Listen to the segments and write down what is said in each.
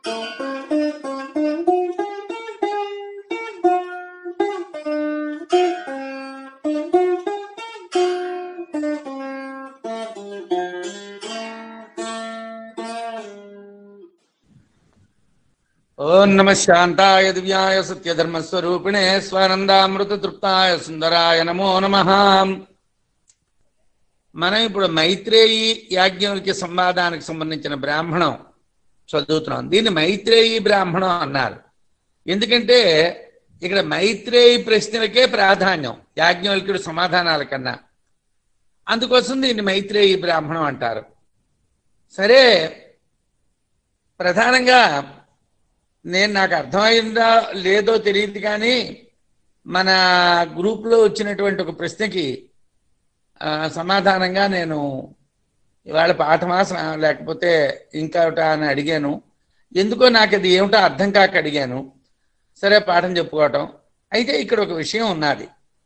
ఓం నమ శాంతాయ దివ్యాయ సత్యధర్మస్వరూపిణే స్వానందామృత తృప్తాయ సుందరాయ నమో నమ మనం ఇప్పుడు మైత్రేయి యాజ్ఞవల్కి సంవాదానికి సంబంధించిన బ్రాహ్మణం చదువుతున్నాం దీన్ని మైత్రేయి బ్రాహ్మణం అన్నారు ఎందుకంటే ఇక్కడ మైత్రేయి ప్రశ్నలకే ప్రాధాన్యం యాజ్ఞవల్కుడి సమాధానాల కన్నా అందుకోసం దీన్ని మైత్రేయి బ్రాహ్మణం అంటారు సరే ప్రధానంగా నేను నాకు అర్థమైందా లేదో తెలియదు కానీ మన గ్రూప్లో వచ్చినటువంటి ఒక ప్రశ్నకి ఆ, సమాధానంగా నేను ఇవాళ పాఠమా స- లేకపోతే ఇంకోట అని అడిగాను ఎందుకో నాకు అది ఏమిటో అర్థం కాక అడిగాను సరే పాఠం చెప్పుకోవటం అయితే ఇక్కడ ఒక విషయం ఉన్నది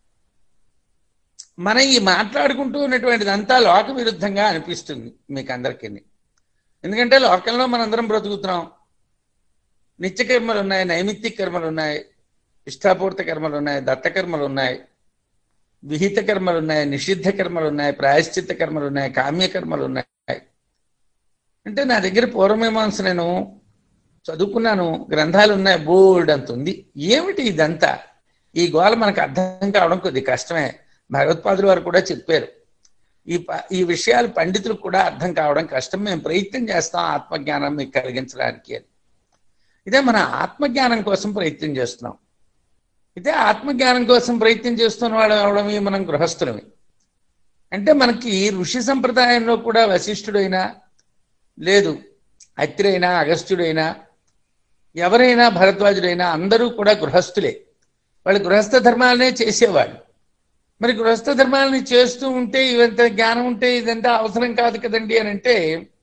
మనం ఈ మాట్లాడుకుంటూ ఉన్నటువంటిదంతా లోక విరుద్ధంగా అనిపిస్తుంది మీకు అందరికీ ఎందుకంటే లోకంలో మనందరం బ్రతుకుతున్నాం నిత్య కర్మలు ఉన్నాయి నైమిత్తిక కర్మలు ఉన్నాయి ఇష్టాపూర్త కర్మలు ఉన్నాయి దత్త కర్మలు ఉన్నాయి విహిత కర్మలు ఉన్నాయి నిషిద్ధ కర్మలు ఉన్నాయి ప్రాయశ్చిత్త కర్మలు ఉన్నాయి కామ్య కర్మలు ఉన్నాయి అంటే నా దగ్గర పూర్వమీమాంస నేను చదువుకున్నాను గ్రంథాలు ఉన్నాయి బోల్డ్ అంత ఉంది ఏమిటి ఇదంతా ఈ గోల మనకు అర్థం కావడం కొద్ది కష్టమే భగవత్పాదులు వారు కూడా చెప్పారు ఈ ప- ఈ విషయాలు పండితులకు కూడా అర్థం కావడం కష్టం మేము ప్రయత్నం చేస్తాం ఆత్మజ్ఞానం మీకు కలిగించడానికి అని ఇదే మన ఆత్మజ్ఞానం కోసం ప్రయత్నం చేస్తున్నాం ఇదే ఆత్మజ్ఞానం కోసం ప్రయత్నం చేస్తున్న వాడు అవడమే మనం గృహస్థులమే అంటే మనకి ఋషి సంప్రదాయంలో కూడా వశిష్ఠుడైనా లేదు అత్రైనా అగస్త్యుడైనా ఎవరైనా భరద్వాజుడైనా అందరూ కూడా గృహస్థులే వాళ్ళు గృహస్థ ధర్మాలనే చేసేవాళ్ళు మరి గృహస్థ ధర్మాలని చేస్తూ ఉంటే ఇవంత జ్ఞానం ఉంటే ఇదంతా అవసరం కాదు కదండి అని అంటే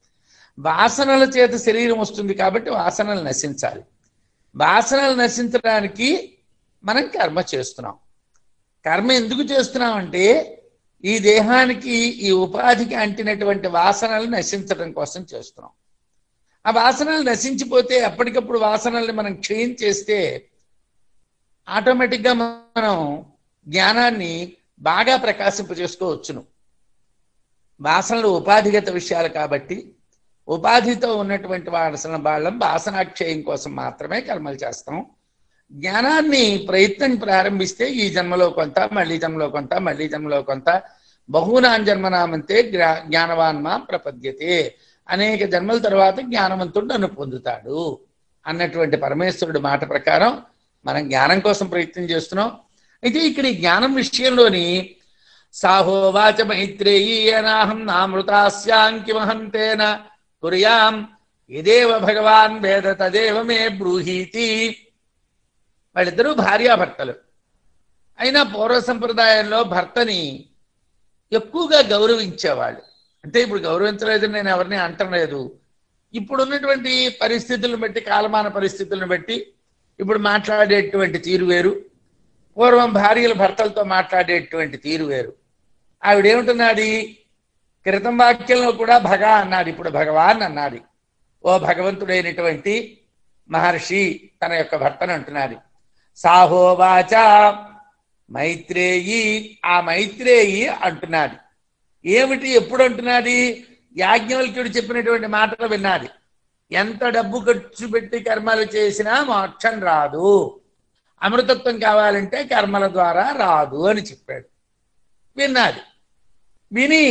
వాసనల చేత శరీరం వస్తుంది కాబట్టి వాసనలు నశించాలి వాసనలు నశించడానికి మనం కర్మ చేస్తున్నాం కర్మ ఎందుకు చేస్తున్నాం అంటే ఈ దేహానికి ఈ ఉపాధికి అంటినటువంటి వాసనలు నశించడం కోసం చేస్తున్నాం ఆ వాసనలు నశించిపోతే అప్పటికప్పుడు వాసనల్ని మనం క్షయం చేస్తే ఆటోమేటిక్గా మనం జ్ఞానాన్ని బాగా ప్రకాశింపజేసుకోవచ్చును వాసనలు ఉపాధిగత విషయాలు కాబట్టి ఉపాధితో ఉన్నటువంటి వాసన వాళ్ళం వాసనాక్షయం కోసం మాత్రమే కర్మలు చేస్తాం జ్ఞానాన్ని ప్రయత్నం ప్రారంభిస్తే ఈ జన్మలో కొంత మళ్ళీ జన్మలో కొంత మళ్ళీ జన్మలో కొంత బహునాం జన్మనామంతే జ్ఞా జ్ఞానవాన్మా ప్రపద్యతే అనేక జన్మల తర్వాత జ్ఞానవంతుడు నన్ను పొందుతాడు అన్నటువంటి పరమేశ్వరుడు మాట ప్రకారం మనం జ్ఞానం కోసం ప్రయత్నం చేస్తున్నాం అయితే ఇక్కడ ఈ జ్ఞానం విషయంలోని సాహోవాచ మైత్రేయీ అనాహం నామృతాస్యాం కిమహంతేన కుర్యాం ఇదేవ భగవాన్ వేద తదేవ మే బ్రూహీతి వాళ్ళిద్దరూ భార్యాభర్తలు అయినా పూర్వ సంప్రదాయంలో భర్తని ఎక్కువగా గౌరవించేవాళ్ళు అంటే ఇప్పుడు గౌరవించలేదని నేను ఎవరిని అంటలేదు ఇప్పుడు ఉన్నటువంటి పరిస్థితులను బట్టి కాలమాన పరిస్థితులను బట్టి ఇప్పుడు మాట్లాడేటువంటి తీరు వేరు పూర్వం భార్యలు భర్తలతో మాట్లాడేటువంటి తీరు వేరు ఆవిడేమిటున్నది క్రితం వాక్యంలో కూడా భగ అన్నాడు ఇప్పుడు భగవాన్ అన్నది ఓ భగవంతుడైనటువంటి మహర్షి తన యొక్క భర్తను అంటున్నది సాహోవాచ మైత్రేయి ఆ మైత్రేయి అంటున్నది ఏమిటి ఎప్పుడు అంటున్నది యాజ్ఞవల్క్యుడు చెప్పినటువంటి మాటలు విన్నది ఎంత డబ్బు ఖర్చు పెట్టి కర్మలు చేసినా మోక్షం రాదు అమృతత్వం కావాలంటే కర్మల ద్వారా రాదు అని చెప్పాడు విన్నది విని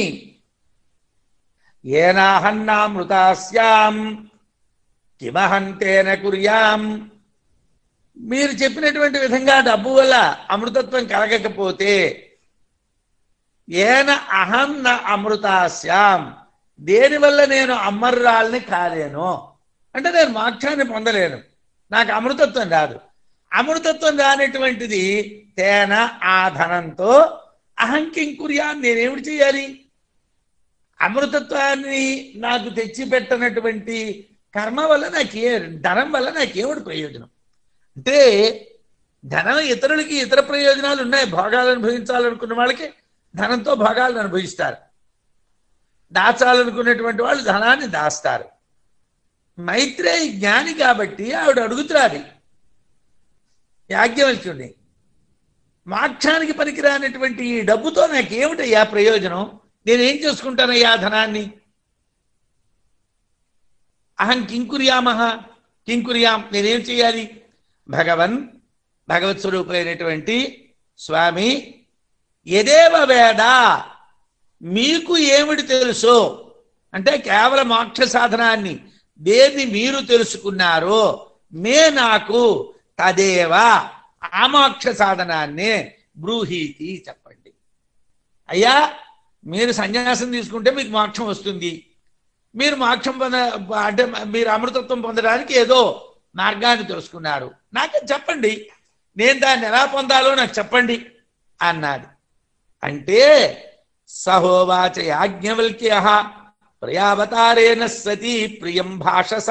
ఏనాహన్నామృతాస్యాం కిమహంతేన కుర్యాం మీరు చెప్పినటువంటి విధంగా డబ్బు వల్ల అమృతత్వం కలగకపోతే ఏన అహం న అమృతాస్యాం దేనివల్ల నేను అమర్రాల్ని కాలేను అంటే నేను మోక్షాన్ని పొందలేను నాకు అమృతత్వం రాదు అమృతత్వం రానటువంటిది తేన ఆ ధనంతో అహంకింకుర్యా నేనేమిటి చేయాలి అమృతత్వాన్ని నాకు తెచ్చిపెట్టనటువంటి కర్మ వల్ల నాకే ధనం వల్ల నాకేమిటి ప్రయోజనం అంటే ధనం ఇతరులకి ఇతర ప్రయోజనాలు ఉన్నాయి భోగాలు అనుభవించాలనుకున్న వాళ్ళకి ధనంతో భోగాలను అనుభవిస్తారు దాచాలనుకునేటువంటి వాళ్ళు ధనాన్ని దాస్తారు మైత్రేయి జ్ఞాని కాబట్టి ఆవిడ అడుగుతున్నది యాజ్ఞవల్క్యుడిని మోక్షానికి పనికిరానటువంటి ఈ డబ్బుతో నాకేమిటయ్యా ప్రయోజనం నేనేం చేసుకుంటానయ్యా ఆ ధనాన్ని అహం కింకుర్యామహ కింకుర్యాం నేనేం చేయాలి భగవన్ భగవత్ స్వరూపులైనటువంటి స్వామి ఎదేవ వేద మీకు ఏమిటి తెలుసో అంటే కేవలం మోక్ష సాధనాన్ని దేన్ని మీరు తెలుసుకున్నారో మే నాకు తదేవ ఆ మోక్ష సాధనాన్ని బ్రూహీతి చెప్పండి అయ్యా మీరు సన్యాసం తీసుకుంటే మీకు మోక్షం వస్తుంది మీరు మోక్షం పొంద అంటే మీరు అమృతత్వం పొందడానికి ఏదో మార్గాన్ని తెలుసుకున్నారు నాకు చెప్పండి నేను దాన్ని ఎలా పొందాలో నాకు చెప్పండి అన్నాడు అంటే సహోవాచ యాజ్ఞవల్క్య ప్రయావతారేణ సతీ ప్రియం భాషస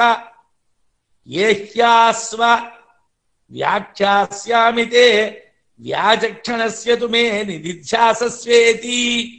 ఏహ్యాస్వ వ్యాఖ్యాస్యామితే వ్యాజక్షణస్య తుమే నిధిధ్యాసస్వేతి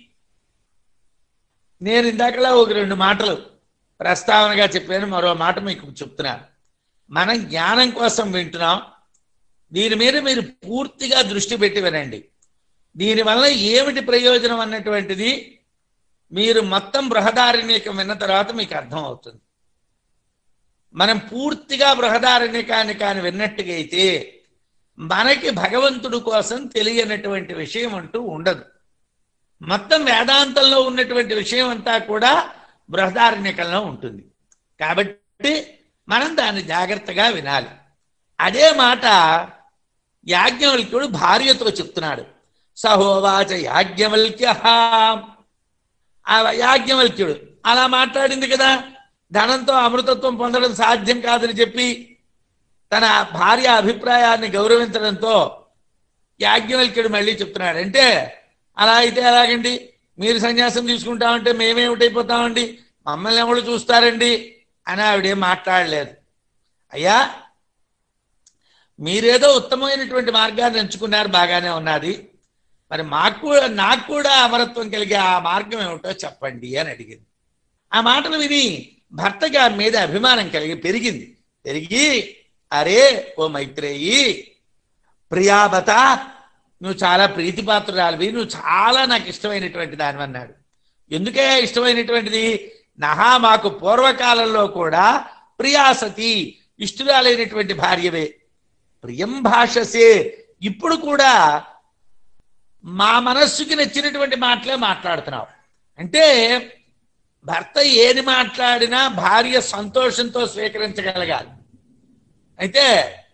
నేను ఇందాకలా ఒక రెండు మాటలు ప్రస్తావనగా చెప్పాను మరో మాట మీకు చెప్తున్నాను మనం జ్ఞానం కోసం వింటున్నాం దీని మీద మీరు పూర్తిగా దృష్టి పెట్టి వినండి దీనివల్ల ఏమిటి ప్రయోజనం అన్నటువంటిది మీరు మొత్తం బృహదారణ్యకం విన్న తర్వాత మీకు అర్థం అవుతుంది మనం పూర్తిగా బృహదారణ్యకాన్ని కాని విన్నట్టుగా అయితే మనకి భగవంతుడు కోసం తెలియనటువంటి విషయం అంటూ ఉండదు మొత్తం వేదాంతంలో ఉన్నటువంటి విషయం అంతా కూడా బృహదారణ్యకంలో ఉంటుంది కాబట్టి మనం దాన్ని జాగ్రత్తగా వినాలి అదే మాట యాజ్ఞవల్క్యుడు భార్యతో చెప్తున్నాడు సహోవాచ యాజ్ఞవల్క్య ఆ యాజ్ఞవల్క్యుడు అలా మాట్లాడింది కదా ధనంతో అమృతత్వం పొందడం సాధ్యం కాదని చెప్పి తన భార్య అభిప్రాయాన్ని గౌరవించడంతో యాజ్ఞవల్క్యుడు మళ్ళీ చెప్తున్నాడు అంటే అలా అయితే ఎలాగండి మీరు సన్యాసం తీసుకుంటామంటే మేమేమిటైపోతామండి మమ్మల్ని ఎవరు చూస్తారండి అని ఆవిడేం మాట్లాడలేదు అయ్యా మీరేదో ఉత్తమమైనటువంటి మార్గాన్ని ఎంచుకున్నారు బాగానే ఉన్నది మరి మాకు కూడా నాకు కూడా అమరత్వం కలిగే ఆ మార్గం ఏమిటో చెప్పండి అని అడిగింది ఆ మాటలు విని భర్తకి ఆమె మీద అభిమానం కలిగి పెరిగింది పెరిగి అరే ఓ మైత్రేయి ప్రియాబత నువ్వు చాలా ప్రీతిపాత్రురాలివి నువ్వు చాలా నాకు ఇష్టమైనటువంటి దాని అన్నాడు ఎందుకే ఇష్టమైనటువంటిది నహా మాకు పూర్వకాలంలో కూడా ప్రియాసతి ఇష్టురాలైనటువంటి భార్యవే ప్రియం భాషసే ఇప్పుడు కూడా మా మనస్సుకి నచ్చినటువంటి మాటలే మాట్లాడుతున్నావు అంటే భర్త ఏది మాట్లాడినా భార్య సంతోషంతో స్వీకరించగలగాలి అయితే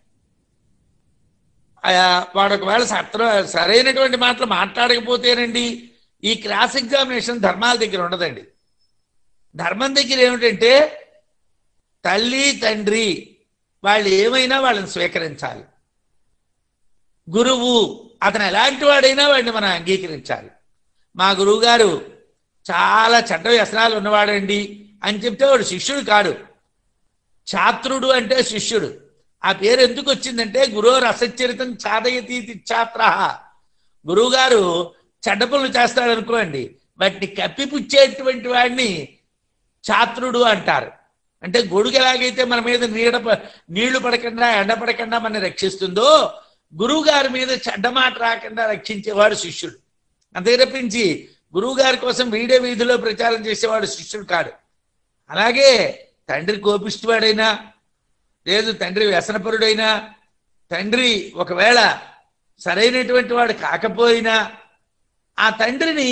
ఆ, వాడు ఒకవేళ సత్ర సరైనటువంటి మాటలు మాట్లాడకపోతేనండి ఈ క్లాస్ ఎగ్జామినేషన్ ధర్మాల దగ్గర ఉండదండి ధర్మం దగ్గర ఏమిటంటే తల్లి తండ్రి వాళ్ళు ఏమైనా వాళ్ళని స్వీకరించాలి గురువు అతను ఎలాంటి వాడైనా వాడిని మనం అంగీకరించాలి మా గురువు గారు చాలా చెడ్డ వ్యసనాలు ఉన్నవాడండి అని చెప్తే వాడు శిష్యుడు కాడు ఛాత్రుడు అంటే శిష్యుడు ఆ పేరు ఎందుకు వచ్చిందంటే గురువు రసచరితం చాదయతి ఛాత్ర గురువు గారు చెడ్డ పనులు చేస్తాడు అనుకోండి వాటిని కప్పిపుచ్చేటువంటి వాడిని ఛాత్రుడు అంటారు అంటే గొడుగు ఎలాగైతే మన మీద నీడ ప- నీళ్లు పడకుండా ఎండ పడకుండా మన రక్షిస్తుందో గురువు గారి మీద చెడ్డ మాట రాకుండా రక్షించేవాడు శిష్యుడు అంతే తప్పించి గురువు గారి కోసం వీడే వీధిలో ప్రచారం చేసేవాడు శిష్యుడు కాడు అలాగే తండ్రి కోపిష్టివాడైనా లేదు తండ్రి వ్యసనపరుడైనా తండ్రి ఒకవేళ సరైనటువంటి వాడు కాకపోయినా ఆ తండ్రిని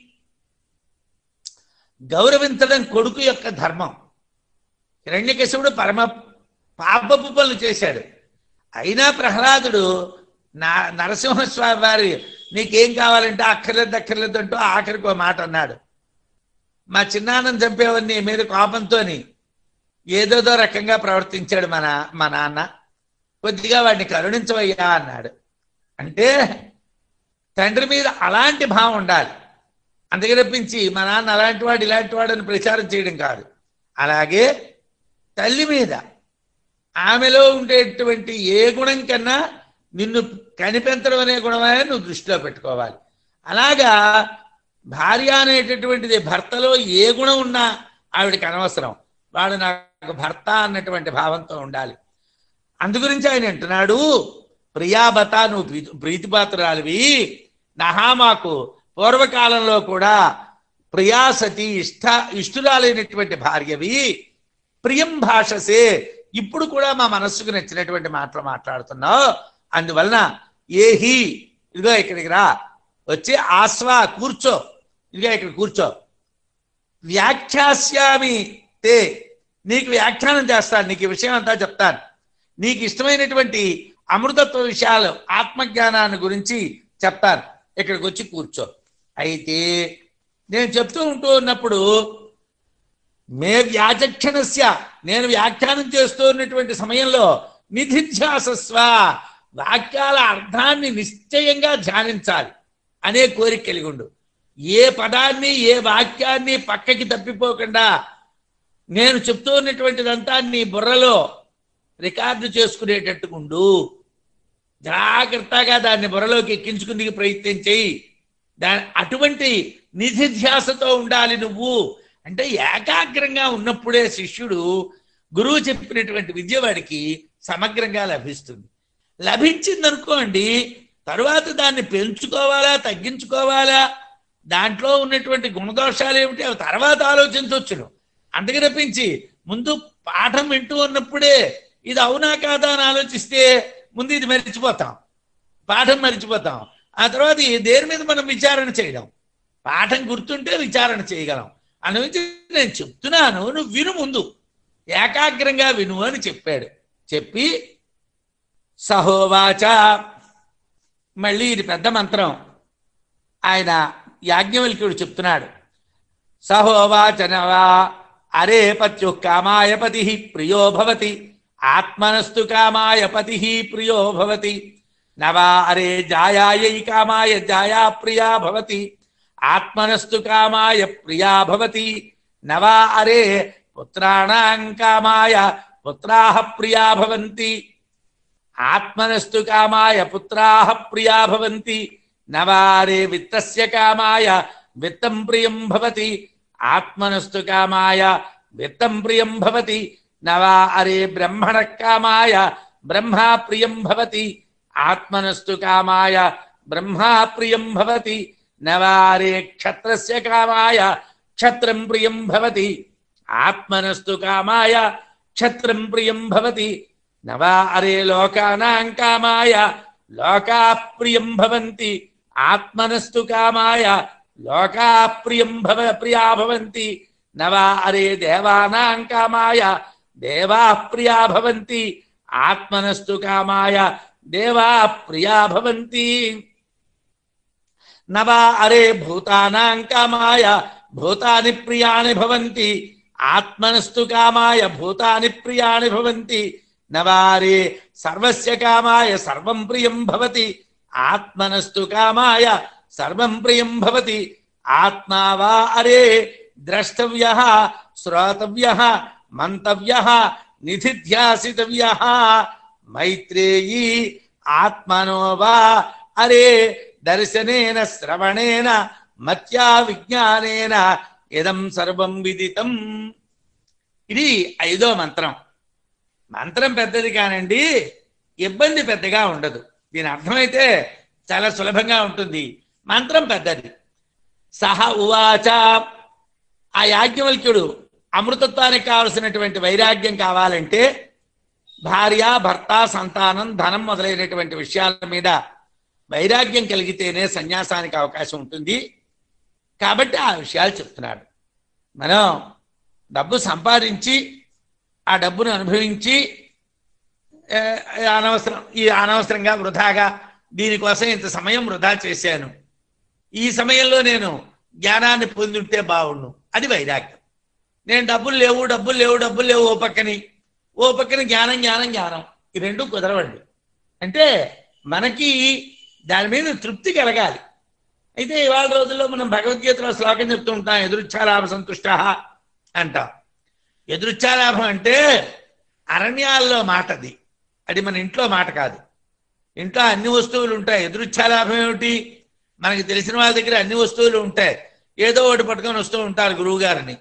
గౌరవించడం కొడుకు యొక్క ధర్మం హిరణ్యకశివుడు పరమ పాపపు పనులు చేశాడు అయినా ప్రహ్లాదుడు నా నరసింహస్వామి వారి నీకేం కావాలంటే అక్కర్లేదు అక్కర్లేదు అంటూ ఆఖరికి ఒక మాట అన్నాడు మా చిన్నాన్నని చంపేవాడిని నీ మీద కోపంతోని ఏదోదో రకంగా ప్రవర్తించాడు మన మా నాన్న కొద్దిగా వాడిని కరుణించవయ్యా అన్నాడు అంటే తండ్రి మీద అలాంటి భావం ఉండాలి అందుకే తప్పించి మా నాన్న అలాంటి వాడు ఇలాంటి వాడు అని ప్రచారం చేయడం కాదు అలాగే తల్లి మీద ఆమెలో ఉండేటువంటి ఏ గుణం కన్నా నిన్ను కనిపెంచడం అనే గుణమే నువ్వు దృష్టిలో పెట్టుకోవాలి అలాగా భార్య అనేటటువంటిది భర్తలో ఏ గుణం ఉన్నా ఆవిడకి అనవసరం వాడు నాకు నాకు భర్త అన్నటువంటి భావంతో ఉండాలి అందుగురించి ఆయన అంటున్నాడు ప్రియాబత నువ్వు ప్రీతి ప్రీతిపాత్రాలివి నహా మాకు పూర్వకాలంలో కూడా ప్రియాసతి ఇష్ట ఇష్టురాలైనటువంటి భార్యవి ప్రియం భాషసే ఇప్పుడు కూడా మా మనస్సుకు నచ్చినటువంటి మాటలు మాట్లాడుతున్నావు అందువలన ఏహి ఇదిగో ఇక్కడికి రా వచ్చి ఆస్వా కూర్చో ఇదిగో ఇక్కడ కూర్చో వ్యాఖ్యాస్యామి తే నీకు వ్యాఖ్యానం చేస్తాను నీకు ఈ విషయం అంతా చెప్తాను నీకు ఇష్టమైనటువంటి అమృతత్వ విషయాలు ఆత్మజ్ఞానాన్ని గురించి చెప్తాను ఇక్కడికి వచ్చి కూర్చో అయితే నేను చెప్తూ ఉంటూ ఉన్నప్పుడు మే వ్యాచక్షణస్య నేను వ్యాఖ్యానం చేస్తూ ఉన్నటువంటి సమయంలో నిధిధ్యాసస్వ వాక్యాల అర్థాన్ని నిశ్చయంగా ధ్యానించాలి అనే కోరిక కలిగి ఉండు ఏ పదాన్ని ఏ వాక్యాన్ని పక్కకి తప్పిపోకుండా నేను చెప్తూ ఉన్నటువంటిదంతా నీ బుర్రలో రికార్డు చేసుకునేటట్టుకుండు జాగ్రత్తగా దాన్ని బుర్రలోకి ఎక్కించుకుందుకు ప్రయత్నం చేయి దా అటువంటి నిధిధ్యాసతో ఉండాలి నువ్వు అంటే ఏకాగ్రంగా ఉన్నప్పుడే శిష్యుడు గురువు చెప్పినటువంటి విద్య వాడికి సమగ్రంగా లభిస్తుంది లభించిందనుకోండి తరువాత దాన్ని పెంచుకోవాలా తగ్గించుకోవాలా దాంట్లో ఉన్నటువంటి గుణదోషాలు ఏమిటి అవి తర్వాత ఆలోచించవచ్చును అందుకు తప్పించి ముందు పాఠం వింటూ ఉన్నప్పుడే ఇది అవునా కాదా అని ఆలోచిస్తే ముందు ఇది మరిచిపోతాం పాఠం మరిచిపోతాం ఆ తర్వాత ఈ దేని మీద మనం విచారణ చేయడం పాఠం గుర్తుంటే విచారణ చేయగలం అనుభవించి నేను చెప్తున్నాను నువ్వు విను ముందు ఏకాగ్రంగా విను అని చెప్పాడు చెప్పి సహోవాచ మళ్ళీ ఇది పెద్ద మంత్రం ఆయన యాజ్ఞవల్క్యుడు చెప్తున్నాడు సహోవాచనవా అరే పత్యు కామాయ పతి ప్రియో భవతి ఆత్మనస్తు కామాయ పతి ప్రియో భవతి నవా అరే జాయాయై కామాయ జాయా ప్రియా భవతి ఆత్మనస్తు కామాయ ప్రియా భవతి నవా అరే పుత్రాణాం కామాయ పుత్రాః ప్రియా భవంతి ఆత్మనస్తు కామాయ పుత్రాః ప్రియా భవంతి నవారే విత్తస్య కామాయ విత్తం ప్రియం భవతి ఆత్మనస్తు కామాయ విత్తం ప్రియం భవతి నవా అరే బ్రహ్మణ కామాయ బ్రహ్మా ప్రియం భవతి ఆత్మనస్తు కామాయ బ్రహ్మా ప్రియం భవతి నవారే క్షత్రస్య కామాయ క్షత్రం ప్రియం భవతి ఆత్మనస్తు కామాయ క్షత్రం ప్రియం భవతి నవా అరే లోకానాం కామాయ లోకా ప్రియం భవంతి ఆత్మనస్తు కామాయ లోకా ప్రియం భవ ప్రియా భవంతి నవా అరే దేవానాం కామాయ దేవా ప్రియా భవంతి ఆత్మనస్తు కామాయ దేవా ప్రియా భవంతి నవా అరే భూతానాం కామాయ భూతాని ప్రియాణి భవంతి ఆత్మనస్తు కామాయ భూతాని ప్రియాణి భవంతి నవారే సర్వస్య కామాయ సర్వం ప్రియం భవతి ఆత్మనస్తు కామాయ సర్వం ప్రియం భవతి ఆత్మా వా అరే ద్రష్టవ్య శ్రోతవ్య మంతవ్య నిధిధ్యాసితవ్య మైత్రేయీ ఆత్మనో వా అరే దర్శనేన శ్రవణేన మత్యా విజ్ఞానేన ఇదం సర్వం విదితం ఇది ఐదో మంత్రం మంత్రం పెద్దది కానండి ఇబ్బంది పెద్దగా ఉండదు దీని అర్థమైతే చాలా సులభంగా ఉంటుంది మంత్రం పెద్దది సహ ఉవాచ ఆ యాజ్ఞవల్క్యుడు అమృతత్వానికి కావలసినటువంటి వైరాగ్యం కావాలంటే భార్య భర్త సంతానం ధనం మొదలైనటువంటి విషయాల మీద వైరాగ్యం కలిగితేనే సన్యాసానికి అవకాశం ఉంటుంది కాబట్టి ఆ విషయాలు చెప్తున్నాడు మనం డబ్బు సంపాదించి ఆ డబ్బును అనుభవించి ఏ, అనవసరం ఈ అనవసరంగా వృధాగా దీనికోసం ఇంత సమయం వృధా చేశాను ఈ సమయంలో నేను జ్ఞానాన్ని పొంది ఉంటే బాగుండు అది వైరాగ్యం నేను డబ్బులు లేవు డబ్బులు లేవు డబ్బులు లేవు ఓ పక్కని ఓ పక్కన జ్ఞానం జ్ఞానం జ్ఞానం ఈ రెండు కుదరవండి అంటే మనకి దాని మీద తృప్తి కలగాలి అయితే ఇవాళ రోజుల్లో మనం భగవద్గీతలో శ్లోకం చెప్తూ ఉంటాం ఎదురుచ్ఛాలాభ సంతుష్ట అంటాం ఎదురుచ్ఛాలాభం అంటే అరణ్యాల్లో మాట అది అది మన ఇంట్లో మాట కాదు ఇంట్లో అన్ని వస్తువులు ఉంటాయి ఎదురుచ్ఛాలాభం ఏమిటి మనకి తెలిసిన వాళ్ళ దగ్గర అన్ని వస్తువులు ఉంటాయి ఏదో ఒకటి పట్టుకొని వస్తూ ఉంటారు గురువు గారిని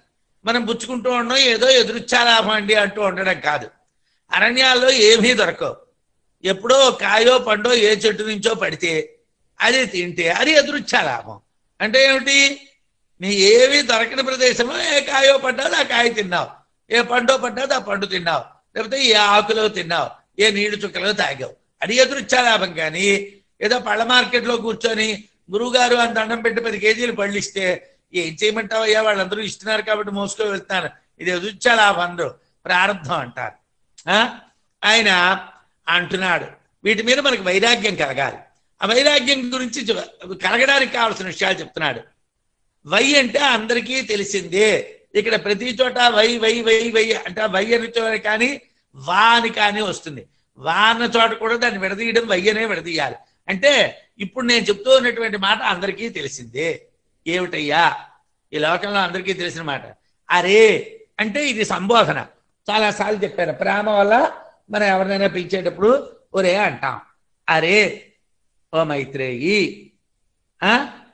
మనం పుచ్చుకుంటూ ఉండడం ఏదో ఎదురుచ్చాలాభం అండి అంటూ ఉండడం కాదు అరణ్యాల్లో ఏమీ దొరకవు ఎప్పుడో కాయో పండో ఏ చెట్టు నుంచో పడితే అది తింటే అది ఎదురుచ్చాలాభం అంటే ఏమిటి నీ ఏమీ దొరకని ప్రదేశంలో ఏ కాయో పడ్డాదో ఆ కాయ తిన్నావు ఏ పండో పడ్డాదో ఆ పండు తిన్నావు లేకపోతే ఏ ఆకులో తిన్నావు ఏ నీళ్లు చుక్కలో తాగావు అది ఎదురుచ్చాలాభం కానీ ఏదో పళ్ళ మార్కెట్లో కూర్చొని గురువుగారు అని దండం పెట్టి పది కేజీలు పళ్ళు ఇస్తే ఏం చేయమంటావయ్యా వాళ్ళందరూ ఇస్తున్నారు కాబట్టి మోసుకొని వెళ్తున్నారు ఇది ఎదురుచ్చాలాభం అందరూ ప్రారంభం అంటారు ఆ? ఆయన అంటున్నాడు వీటి మీద మనకు వైరాగ్యం కలగాలి ఆ వైరాగ్యం గురించి చె- కలగడానికి కావాల్సిన విషయాలు చెప్తున్నాడు వై అంటే అందరికీ తెలిసిందే ఇక్కడ ప్రతి చోట వై వై వై వై అంటే ఆ వై అని చోట కానీ వా అని కానీ వస్తుంది వా అన్న చోట కూడా దాన్ని విడదీయడం వై అనే విడదీయాలి అంటే ఇప్పుడు నేను చెప్తూ ఉన్నటువంటి మాట అందరికీ తెలిసిందే ఏమిటయ్యా ఈ లోకంలో అందరికీ తెలిసిన మాట అరే అంటే ఇది సంబోధన చాలా సార్లు చెప్పాను ప్రేమ వల్ల మనం ఎవరినైనా పిలిచేటప్పుడు ఒరే అంటాం అరే ఓ మైత్రేయి ఆ?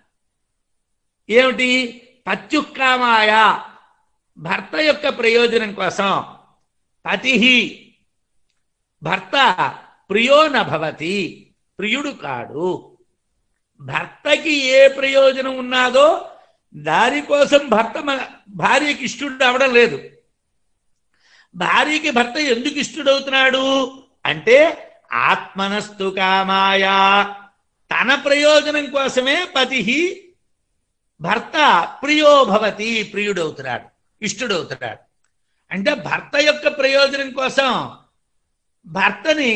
ఏమిటి పత్యుక్కామాయ భర్త యొక్క ప్రయోజనం కోసం పతి భర్త ప్రియో నభవతి ప్రియుడు కాడు భర్తకి ఏ ప్రయోజనం ఉన్నాదో దానికోసం భర్త మన భార్యకి ఇష్టడు అవడం లేదు భార్యకి భర్త ఎందుకు ఇష్టడవుతున్నాడు అంటే ఆత్మనస్తు కామాయ తన ప్రయోజనం కోసమే పతి భర్త ప్రియో భవతి ప్రియుడవుతున్నాడు ఇష్టడవుతున్నాడు అంటే భర్త యొక్క ప్రయోజనం కోసం భర్తని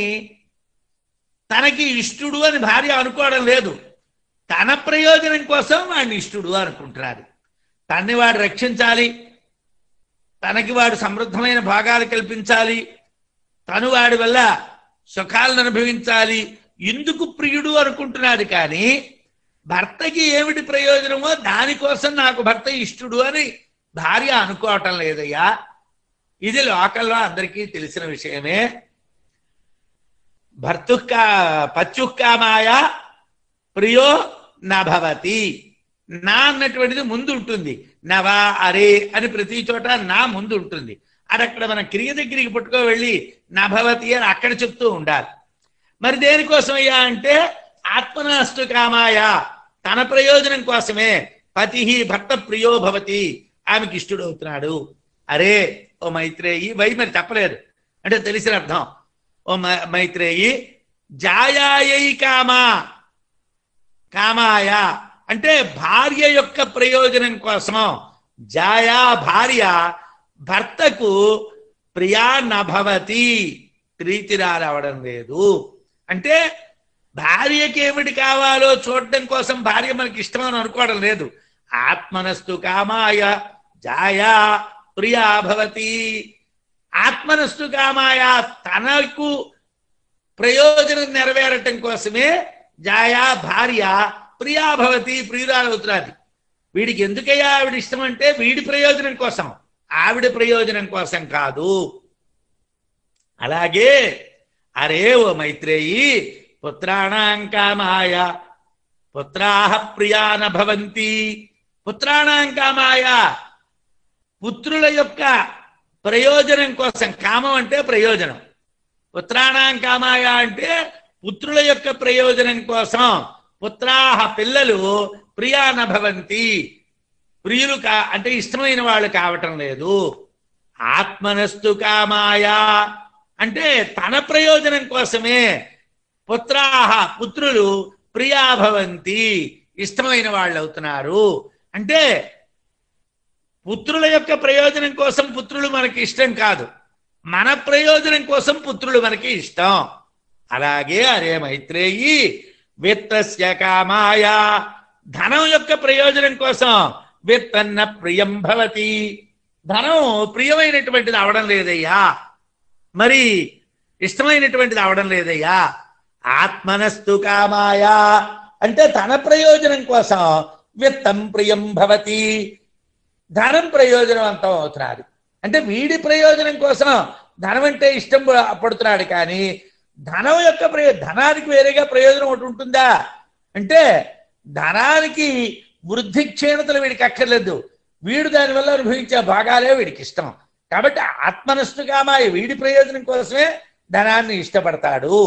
తనకి ఇష్టుడు అని భార్య అనుకోవడం లేదు తన ప్రయోజనం కోసం వాడిని ఇష్టుడు అనుకుంటున్నాడు తన్ని వాడు రక్షించాలి తనకి వాడు సమృద్ధమైన భాగాలు కల్పించాలి తను వాడి వల్ల సుఖాలను అనుభవించాలి ఎందుకు ప్రియుడు అనుకుంటున్నాడు కానీ భర్తకి ఏమిటి ప్రయోజనమో దానికోసం నాకు భర్త ఇష్టుడు అని భార్య అనుకోవటం లేదయ్యా ఇది లోకల్లో అందరికీ తెలిసిన విషయమే భర్తుక్కా పత్యుక్కామాయ ప్రియో నభవతి నా అన్నటువంటిది ముందు ఉంటుంది నవా అరే అని ప్రతి చోట నా ముందు ఉంటుంది అది అక్కడ మన క్రియ దగ్గరికి పట్టుకో వెళ్ళి నభవతి అని అక్కడ చెప్తూ ఉండాలి మరి దేనికోసం అయ్యా అంటే ఆత్మనాస్తు కామాయ తన ప్రయోజనం కోసమే పతి భర్త ప్రియో భవతి ఆమెకి ఇష్టడు అవుతున్నాడు అరే ఓ మైత్రేయి వై మరి చెప్పలేదు అంటే తెలిసిన అర్థం ఓ మ- మైత్రేయి జాయాయై కామా కామాయ అంటే భార్య యొక్క ప్రయోజనం కోసం జాయా భార్య భర్తకు ప్రియా నభవతి ప్రీతి రావడం లేదు అంటే భార్యకి ఏమిటి కావాలో చూడటం కోసం భార్య మనకి ఇష్టమని అనుకోవడం లేదు ఆత్మనస్తు కామాయ జాయా ప్రియా భవతి ఆత్మనస్తు కామాయ తనకు ప్రయోజనం నెరవేరటం కోసమే జాయా భార్య ప్రియా భవతి ప్రియురాలవుతున్నది వీడికి ఎందుకయ్యా ఆవిడ ఇష్టం అంటే వీడి ప్రయోజనం కోసం ఆవిడ ప్రయోజనం కోసం కాదు అలాగే అరే ఓ మైత్రేయి పుత్రాణం కామాయ పుత్రాహ ప్రియాన భవంతి పుత్రాణం కామాయ పుత్రుల యొక్క ప్రయోజనం కోసం కామం అంటే ప్రయోజనం పుత్రాణం కామాయ అంటే పుత్రుల యొక్క ప్రయోజనం కోసం పుత్రాహ పిల్లలు ప్రియాన భవంతి ప్రియులు కా అంటే ఇష్టమైన వాళ్ళు కావటం లేదు ఆత్మనస్తు కామాయ అంటే తన ప్రయోజనం కోసమే పుత్రాహ పుత్రులు ప్రియా భవంతి ఇష్టమైన వాళ్ళు అవుతున్నారు అంటే పుత్రుల యొక్క ప్రయోజనం కోసం పుత్రులు మనకి ఇష్టం కాదు మన ప్రయోజనం కోసం పుత్రులు మనకి ఇష్టం అలాగే అరే మైత్రేయి విత్తస్య కామాయ ధనం యొక్క ప్రయోజనం కోసం విత్తన్న ప్రియం భవతి ధనం ప్రియమైనటువంటిది అవడం లేదయ్యా మరి ఇష్టమైనటువంటిది అవడం లేదయ్యా ఆత్మనస్తు కామాయ అంటే తన ప్రయోజనం కోసం విత్తం ప్రియం భవతి ధనం ప్రయోజనవంతం అవుతున్నాడు అంటే వీడి ప్రయోజనం కోసం ధనం అంటే ఇష్టం పడుతున్నాడు కానీ ధనం యొక్క ప్రయో ధనానికి వేరేగా ప్రయోజనం ఒకటి ఉంటుందా అంటే ధనానికి వృద్ధి క్షీణతలు వీడికి అక్కర్లేదు వీడు దానివల్ల అనుభవించే భాగాలే వీడికి ఇష్టం కాబట్టి ఆత్మనష్టు కామాయ వీడి ప్రయోజనం కోసమే ధనాన్ని ఇష్టపడతాడు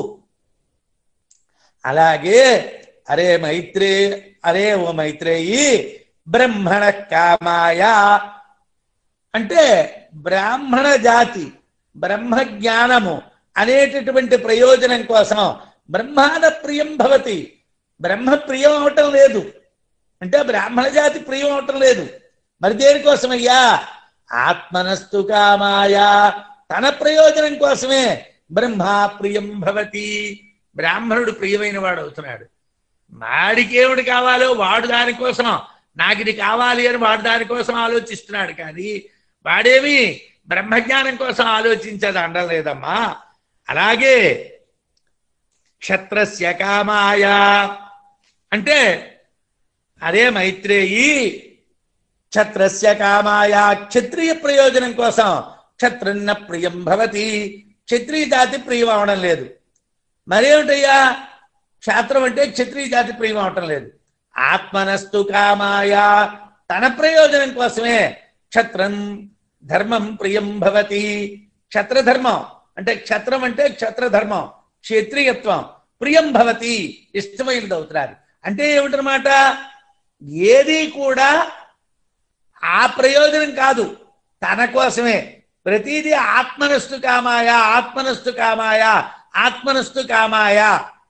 అలాగే అరే మైత్రే అరే ఓ మైత్రేయి బ్రహ్మణ కామాయ అంటే బ్రాహ్మణ జాతి బ్రహ్మ జ్ఞానము అనేటటువంటి ప్రయోజనం కోసం బ్రహ్మాన ప్రియం భవతి బ్రహ్మ ప్రియం అవటం లేదు అంటే బ్రాహ్మణ జాతి ప్రియం అవటం లేదు మరి దేనికోసమయ్యా ఆత్మనస్తు కామాయ తన ప్రయోజనం కోసమే బ్రహ్మ ప్రియం భవతి బ్రాహ్మణుడు ప్రియమైన వాడు అవుతున్నాడు వాడికి ఏమిటి కావాలో వాడు దానికోసం నాకు ఇది కావాలి అని వాడు దానికోసం ఆలోచిస్తున్నాడు కానీ వాడేమి బ్రహ్మజ్ఞానం కోసం ఆలోచించేది అండం లేదమ్మా అలాగే క్షత్రస్య కామాయ అంటే అరే మైత్రేయి క్షత్రస్య కామాయ క్షత్రియ ప్రయోజనం కోసం క్షత్రన్న ప్రియం భవతి క్షత్రియ జాతి ప్రియం అవడం లేదు మరేమిటయ్యా క్షేత్రం అంటే క్షత్రియ జాతి ప్రియం అవటం లేదు ఆత్మనస్తు కామాయ తన ప్రయోజనం కోసమే క్షత్రం ధర్మం ప్రియం భవతి క్షత్రధర్మం అంటే క్షత్రం అంటే క్షత్రధర్మం క్షత్రియత్వం ప్రియం భవతి ఇష్టమైనది అవుతున్నారు అంటే ఏమిటనమాట ఏది కూడా ఆ ప్రయోజనం కాదు తన కోసమే ప్రతిదీ ఆత్మనస్తు కామాయ ఆత్మనస్తు కామాయ ఆత్మనస్తు కామాయ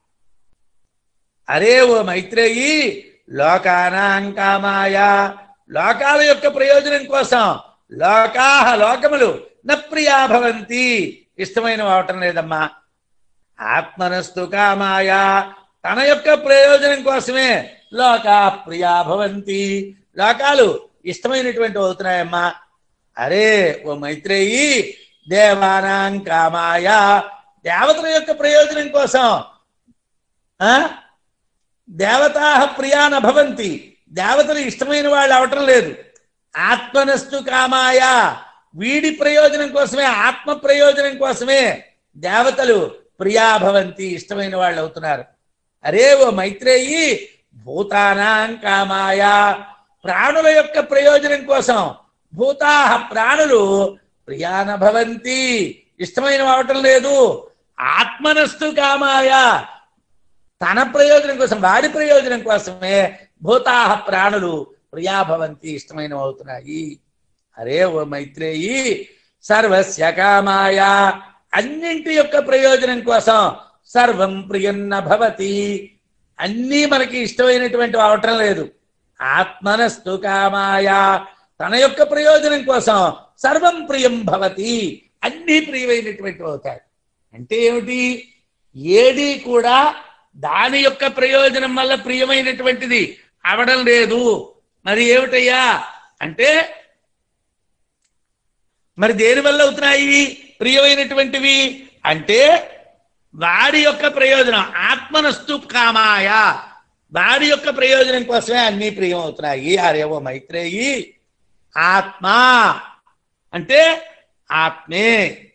అరే ఓ మైత్రేయి లోకానాం కామాయ లోకాల యొక్క ప్రయోజనం కోసం లోకాహ లోకములు నప్రియా భవంతి ఇష్టమైన అవటం లేదమ్మా ఆత్మనస్తు కామాయ తన యొక్క ప్రయోజనం కోసమే లోకా ప్రియా భవంతి లోకాలు ఇష్టమైనటువంటి అవుతున్నాయమ్మా అరే ఓ మైత్రేయి దేవానాం కామాయ దేవతల యొక్క ప్రయోజనం కోసం ఆ దేవతా ప్రియాన భవంతి దేవతలు ఇష్టమైన వాళ్ళు అవటం లేదు ఆత్మనస్తు కామాయ వీడి ప్రయోజనం కోసమే ఆత్మ ప్రయోజనం కోసమే దేవతలు ప్రియా భవంతి ఇష్టమైన వాళ్ళు అవుతున్నారు అరే ఓ మైత్రేయి భూతానాం కామాయ ప్రాణుల యొక్క ప్రయోజనం కోసం భూతాహ ప్రాణులు ప్రియాన భవంతి ఇష్టమైన అవటం లేదు ఆత్మనస్తు కామాయ తన ప్రయోజనం కోసం వాడి ప్రయోజనం కోసమే భూతాహ ప్రాణులు ప్రియాభవంతి ఇష్టమైన అవుతున్నాయి అరే ఓ మైత్రేయి సర్వస్య కామాయ అన్నింటి యొక్క ప్రయోజనం కోసం సర్వం ప్రియన్న భవతి అన్నీ మనకి ఇష్టమైనటువంటి అవటం లేదు ఆత్మనస్తు కామాయ తన యొక్క ప్రయోజనం కోసం సర్వం ప్రియం భవతి అన్నీ ప్రియమైనటువంటి అవుతాయి అంటే ఏమిటి ఏది కూడా దాని యొక్క ప్రయోజనం వల్ల ప్రియమైనటువంటిది అవడం లేదు మరి ఏమిటయ్యా అంటే మరి దేని వల్ల అవుతున్నాయి ప్రియమైనటువంటివి అంటే వాడి యొక్క ప్రయోజనం ఆత్మనస్తు కామాయ వాడి యొక్క ప్రయోజనం కోసమే అన్ని ప్రియం అవుతున్నాయి అరేవో మైత్రేయి ఆత్మ అంటే ఆత్మే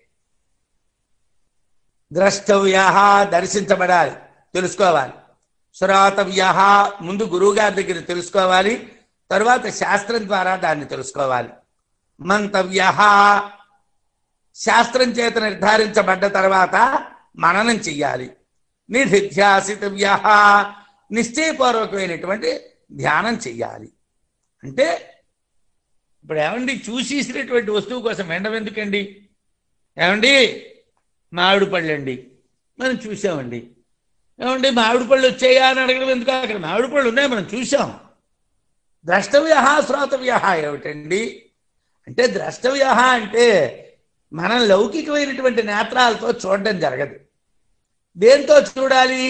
ద్రష్టవ్య దర్శించబడాలి తెలుసుకోవాలి శ్రోతవ్య ముందు గురువు గారి దగ్గర తెలుసుకోవాలి తరువాత శాస్త్రం ద్వారా దాన్ని తెలుసుకోవాలి మంతవ్య శాస్త్రం చేత నిర్ధారించబడ్డ తర్వాత మననం చెయ్యాలి నిధిధ్యాసితవ్య నిశ్చయపూర్వకమైనటువంటి ధ్యానం చెయ్యాలి అంటే ఇప్పుడు ఏమండి చూసేసినటువంటి వస్తువు కోసం వెండం ఎందుకండి ఏమండి మామిడి పళ్ళండి మనం చూసామండి ఏమండి మామిడి పళ్ళు వచ్చాయా అని అడగడం ఎందుకు అక్కడ మామిడి పళ్ళు ఉన్నాయి మనం చూసాం ద్రష్టవ్య శ్రోతవ్య ఏమిటండి అంటే ద్రష్టవ్య అంటే మనం లౌకికమైనటువంటి నేత్రాలతో చూడడం జరగదు దేంతో చూడాలి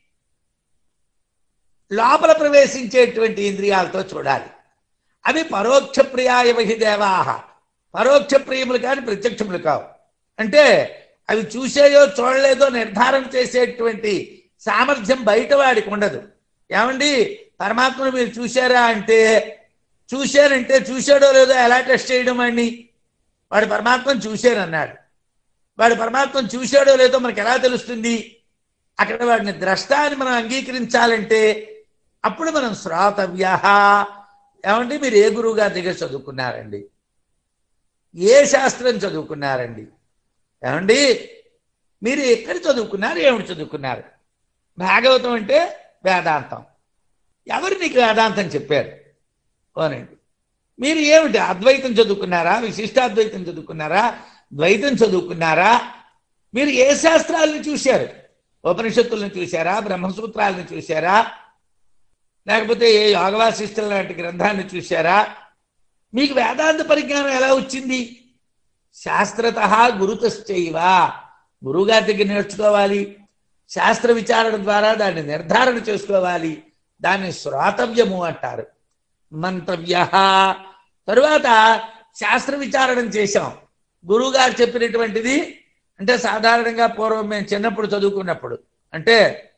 లోపల ప్రవేశించేటువంటి ఇంద్రియాలతో చూడాలి అవి పరోక్ష ప్రియాయ వహి దేవాహ పరోక్ష ప్రియములు కానీ ప్రత్యక్షములు కావు అంటే అవి చూసేయో చూడలేదో నిర్ధారణ చేసేటువంటి సామర్థ్యం బయట వాడికి ఉండదు ఏమండి పరమాత్మను మీరు చూశారా అంటే చూశారంటే చూశాడో లేదో ఎలా టెస్ట్ చేయడం అండి వాడు పరమాత్మను చూశారన్నాడు వాడు పరమాత్మను చూశాడో లేదో మనకు ఎలా తెలుస్తుంది అక్కడ వాడిని ద్రష్ట అని మనం అంగీకరించాలంటే అప్పుడు మనం శ్రోతవ్య ఏమంటే మీరు ఏ గురువు గారి దగ్గర చదువుకున్నారండి ఏ శాస్త్రం చదువుకున్నారండి ఏమండి మీరు ఎక్కడ చదువుకున్నారు ఏమిటి చదువుకున్నారు భాగవతం అంటే వేదాంతం ఎవరు నీకు వేదాంతం చెప్పారు అవునండి మీరు ఏమిటి అద్వైతం చదువుకున్నారా విశిష్టాద్వైతం చదువుకున్నారా ద్వైతం చదువుకున్నారా మీరు ఏ శాస్త్రాలను చూశారు ఉపనిషత్తులను చూశారా బ్రహ్మసూత్రాలను చూశారా లేకపోతే ఏ యోగవాసిష్టం లాంటి గ్రంథాన్ని చూశారా మీకు వేదాంత పరిజ్ఞానం ఎలా వచ్చింది శాస్త్రత గురుతశ్చైవ గురువుగారి దగ్గర నేర్చుకోవాలి శాస్త్ర విచారణ ద్వారా దాన్ని నిర్ధారణ చేసుకోవాలి దాన్ని శ్రోతవ్యము అంటారు మంతవ్య తరువాత శాస్త్ర విచారణ చేశాం గురువుగారు చెప్పినటువంటిది అంటే సాధారణంగా పూర్వం మేము చిన్నప్పుడు చదువుకున్నప్పుడు అంటే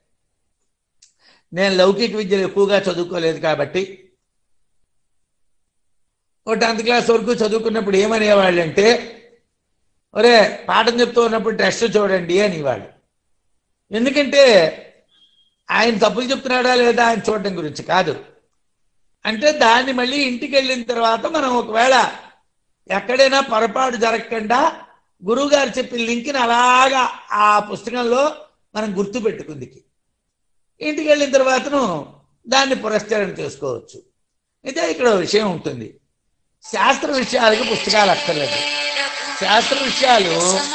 నేను లౌకిక విద్యలు ఎక్కువగా చదువుకోలేదు కాబట్టి ఓ టెన్త్ క్లాస్ వరకు చదువుకున్నప్పుడు ఏమనేవాళ్ళు అంటే ఒరే పాఠం చెప్తూ ఉన్నప్పుడు టెస్ట్ చూడండి అనేవాళ్ళు ఎందుకంటే ఆయన తప్పులు చెప్తున్నాడా లేదా ఆయన చూడడం గురించి కాదు అంటే దాన్ని మళ్ళీ ఇంటికి వెళ్ళిన తర్వాత మనం ఒకవేళ ఎక్కడైనా పొరపాటు జరగకుండా గురువుగారు చెప్పిన లింక్ని అలాగా ఆ పుస్తకంలో మనం గుర్తు పెట్టుకుందికి ఇంటికి వెళ్ళిన తర్వాతను దాన్ని పురస్కరణ చేసుకోవచ్చు అయితే ఇక్కడ ఒక విషయం ఉంటుంది శాస్త్ర విషయాలకి పుస్తకాలు అక్కర్లేదు శాస్త్ర విషయాలు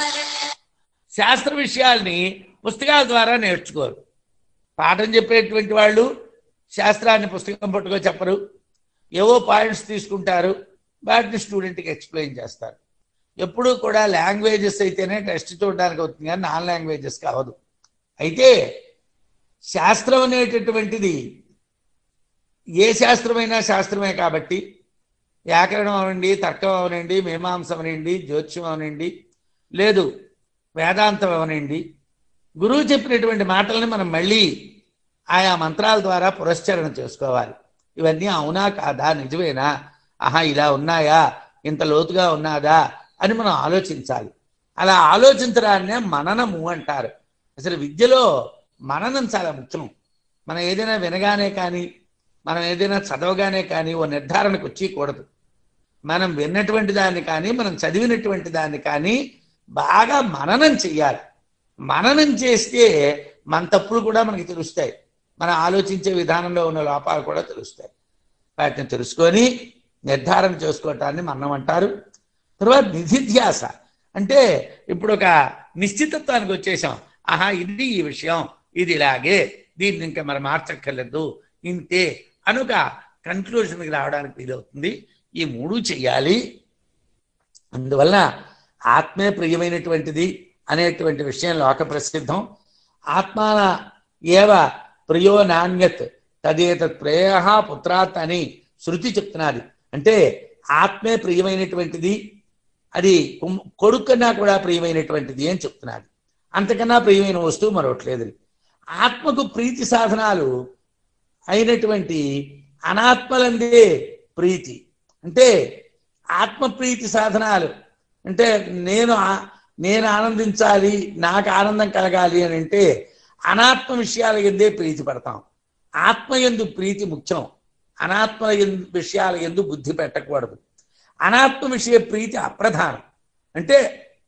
శాస్త్ర విషయాల్ని పుస్తకాల ద్వారా నేర్చుకోరు పాఠం చెప్పేటువంటి వాళ్ళు శాస్త్రాన్ని పుస్తకం పట్టుకో చెప్పరు ఏవో పాయింట్స్ తీసుకుంటారు వాటిని స్టూడెంట్కి ఎక్స్ప్లెయిన్ చేస్తారు ఎప్పుడూ కూడా లాంగ్వేజెస్ అయితేనే టెస్ట్ చూడడానికి అవుతుంది కానీ నాన్ లాంగ్వేజెస్ కావదు అయితే శాస్త్రం అనేటటువంటిది ఏ శాస్త్రమైనా శాస్త్రమే కాబట్టి వ్యాకరణం అవనండి తర్కం అవనండి మీమాంసం అవనండి జ్యోతిషం అవనండి లేదు వేదాంతం అవనండి గురువు చెప్పినటువంటి మాటల్ని మనం మళ్ళీ ఆయా మంత్రాల ద్వారా పురస్చరణ చేసుకోవాలి ఇవన్నీ అవునా కాదా నిజమేనా ఆహా ఇలా ఉన్నాయా ఇంత లోతుగా ఉన్నాదా అని మనం ఆలోచించాలి అలా ఆలోచించడాన్నే మననము అంటారు అసలు విద్యలో మననం చాలా ముఖ్యం మనం ఏదైనా వినగానే కానీ మనం ఏదైనా చదవగానే కానీ ఓ నిర్ధారణకు వచ్చేయకూడదు మనం విన్నటువంటి దాన్ని కానీ మనం చదివినటువంటి దాన్ని కానీ బాగా మననం చెయ్యాలి మననం చేస్తే మన తప్పులు కూడా మనకి తెలుస్తాయి మనం ఆలోచించే విధానంలో ఉన్న లోపాలు కూడా తెలుస్తాయి వాటిని తెలుసుకొని నిర్ధారణ చేసుకోవటాన్ని మనం అంటారు తర్వాత నిధిధ్యాస అంటే ఇప్పుడు ఒక నిశ్చితత్వానికి వచ్చేసాం ఆహా ఇది ఈ విషయం ఇది ఇలాగే దీన్ని ఇంకా మరి మార్చక్కర్లేదు ఇంతే అనుక కన్క్లూషన్కి రావడానికి వీలవుతుంది ఈ మూడు చెయ్యాలి అందువల్ల ఆత్మే ప్రియమైనటువంటిది అనేటువంటి విషయం లోక ప్రసిద్ధం ఆత్మాన ఏవ ప్రియో నాణ్యత్ తదేతత్ ప్రేయ పుత్రాత్ అని శృతి చెప్తున్నది అంటే ఆత్మే ప్రియమైనటువంటిది అది కుమ్- కొడుకన్నా కూడా ప్రియమైనటువంటిది అని చెప్తున్నది అంతకన్నా ప్రియమైన వస్తువు మరొకట్లేదు ఆత్మకు ప్రీతి సాధనాలు అయినటువంటి అనాత్మలందే ప్రీతి అంటే ఆత్మ ప్రీతి సాధనాలు అంటే నేను ఆ- నేను ఆనందించాలి నాకు ఆనందం కలగాలి అని అంటే అనాత్మ విషయాల ఎందే ప్రీతి పడతాం ఆత్మ ఎందు ప్రీతి ముఖ్యం అనాత్మ ఎందు విషయాల ఎందు బుద్ధి పెట్టకూడదు అనాత్మ విషయ ప్రీతి అప్రధానం అంటే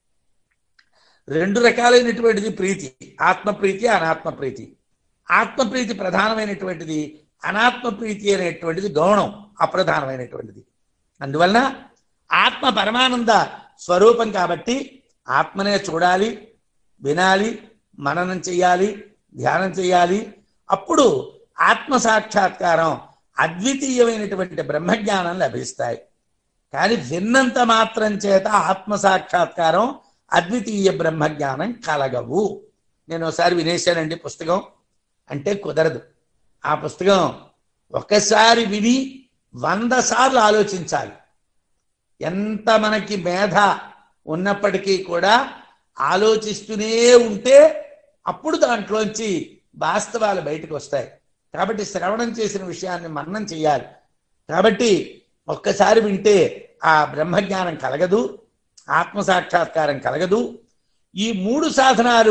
రెండు రకాలైనటువంటిది ప్రీతి ఆత్మ ప్రీతి అనాత్మ ప్రీతి ఆత్మ ప్రీతి ప్రధానమైనటువంటిది అనాత్మ ప్రీతి అనేటువంటిది గౌణం అప్రధానమైనటువంటిది అందువలన ఆత్మ పరమానంద స్వరూపం కాబట్టి ఆత్మనే చూడాలి వినాలి మననం చెయ్యాలి ధ్యానం చెయ్యాలి అప్పుడు ఆత్మ సాక్షాత్కారం అద్వితీయమైనటువంటి బ్రహ్మజ్ఞానం లభిస్తాయి కానీ విన్నంత మాత్రం చేత ఆత్మ సాక్షాత్కారం అద్వితీయ బ్రహ్మజ్ఞానం కలగవు నేను ఒకసారి వినేశానండి పుస్తకం అంటే కుదరదు ఆ పుస్తకం ఒకసారి విని వంద సార్లు ఆలోచించాలి ఎంత మనకి మేధ ఉన్నప్పటికీ కూడా ఆలోచిస్తూనే ఉంటే అప్పుడు దాంట్లోంచి వాస్తవాలు బయటకు వస్తాయి కాబట్టి శ్రవణం చేసిన విషయాన్ని మన్నం చేయాలి కాబట్టి ఒక్కసారి వింటే ఆ బ్రహ్మజ్ఞానం కలగదు ఆత్మ సాక్షాత్కారం కలగదు ఈ మూడు సాధనాలు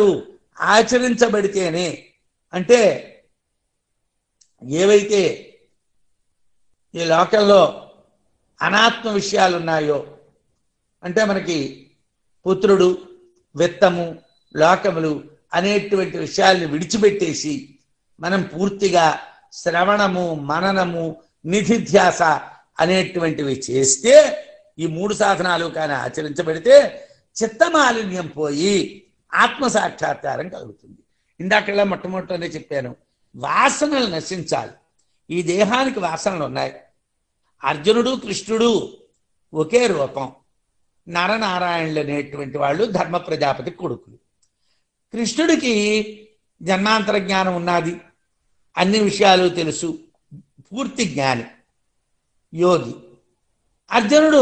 ఆచరించబడితేనే అంటే ఏవైతే ఈ లోకంలో అనాత్మ విషయాలు ఉన్నాయో అంటే మనకి పుత్రుడు విత్తము లోకములు అనేటువంటి విషయాల్ని విడిచిపెట్టేసి మనం పూర్తిగా శ్రవణము మననము నిధిధ్యాస అనేటువంటివి చేస్తే ఈ మూడు సాధనాలు కానీ ఆచరించబడితే చిత్తమాలిన్యం పోయి ఆత్మ సాక్షాత్కారం కలుగుతుంది ఇందాకలా మొట్టమొదటినే చెప్పాను వాసనలు నశించాలి ఈ దేహానికి వాసనలు ఉన్నాయి అర్జునుడు కృష్ణుడు ఒకే రూపం నరనారాయణులు అనేటువంటి వాళ్ళు ధర్మ ప్రజాపతి కొడుకులు కృష్ణుడికి జన్మాంతర జ్ఞానం ఉన్నది అన్ని విషయాలు తెలుసు పూర్తి జ్ఞాని యోగి అర్జునుడు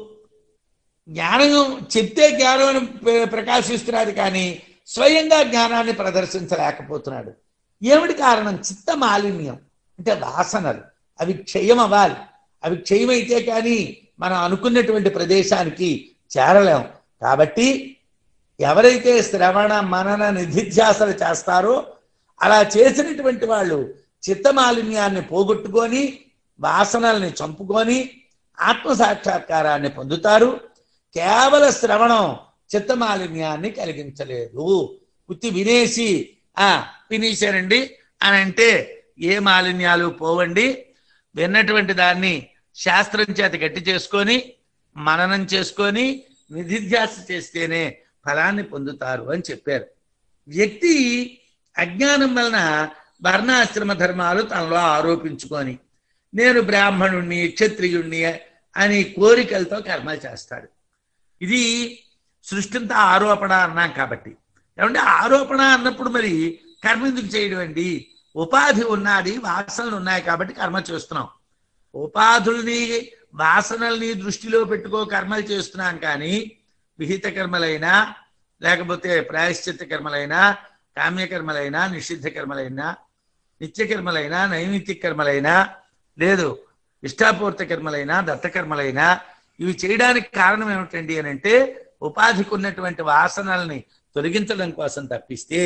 జ్ఞానం చెప్తే జ్ఞానం ప్ర- ప్రకాశిస్తున్నాడు కానీ స్వయంగా జ్ఞానాన్ని ప్రదర్శించలేకపోతున్నాడు ఏమిటి కారణం చిత్త మాలిన్యం అంటే వాసనలు అవి క్షయం అవ్వాలి అవి క్షయమైతే కానీ మనం అనుకున్నటువంటి ప్రదేశానికి చేరలేం కాబట్టి ఎవరైతే శ్రవణ మనన నిధిధ్యాసలు చేస్తారో అలా చేసినటువంటి వాళ్ళు చిత్తమాలిన్యాన్ని పోగొట్టుకొని వాసనల్ని చంపుకొని ఆత్మ సాక్షాత్కారాన్ని పొందుతారు కేవల శ్రవణం చిత్తమాలిన్యాన్ని కలిగించలేదు ఉత్తి వినేసి ఆ వినేశారండి అని అంటే ఏ మాలిన్యాలు పోవండి విన్నటువంటి దాన్ని శాస్త్రం చేత గట్టి చేసుకొని మననం చేసుకొని నిధిధ్యాస చేస్తేనే ఫలాన్ని పొందుతారు అని చెప్పారు వ్యక్తి అజ్ఞానం వలన వర్ణాశ్రమ ధర్మాలు తనలో ఆరోపించుకొని నేను బ్రాహ్మణుణ్ణి క్షత్రియుణ్ణి అని కోరికలతో కర్మలు చేస్తాడు ఇది సృష్టింత ఆరోపణ అన్నాం కాబట్టి ఏమంటే ఆరోపణ అన్నప్పుడు మరి కర్మ ఎందుకు చేయడం అండి ఉపాధి ఉన్నది వాసనలు ఉన్నాయి కాబట్టి కర్మ చేస్తున్నాం ఉపాధుల్ని వాసనల్ని దృష్టిలో పెట్టుకో కర్మలు చేస్తున్నాం కానీ విహిత కర్మలైనా లేకపోతే ప్రాయశ్చిత్త కర్మలైనా కామ్యకర్మలైనా నిషిద్ధ కర్మలైనా నిత్య కర్మలైనా నైమిత్తిక కర్మలైనా లేదు ఇష్టాపూర్త కర్మలైనా దత్తకర్మలైనా ఇవి చేయడానికి కారణం ఏమిటండి అని అంటే ఉపాధికి ఉన్నటువంటి వాసనల్ని తొలగించడం కోసం తప్పిస్తే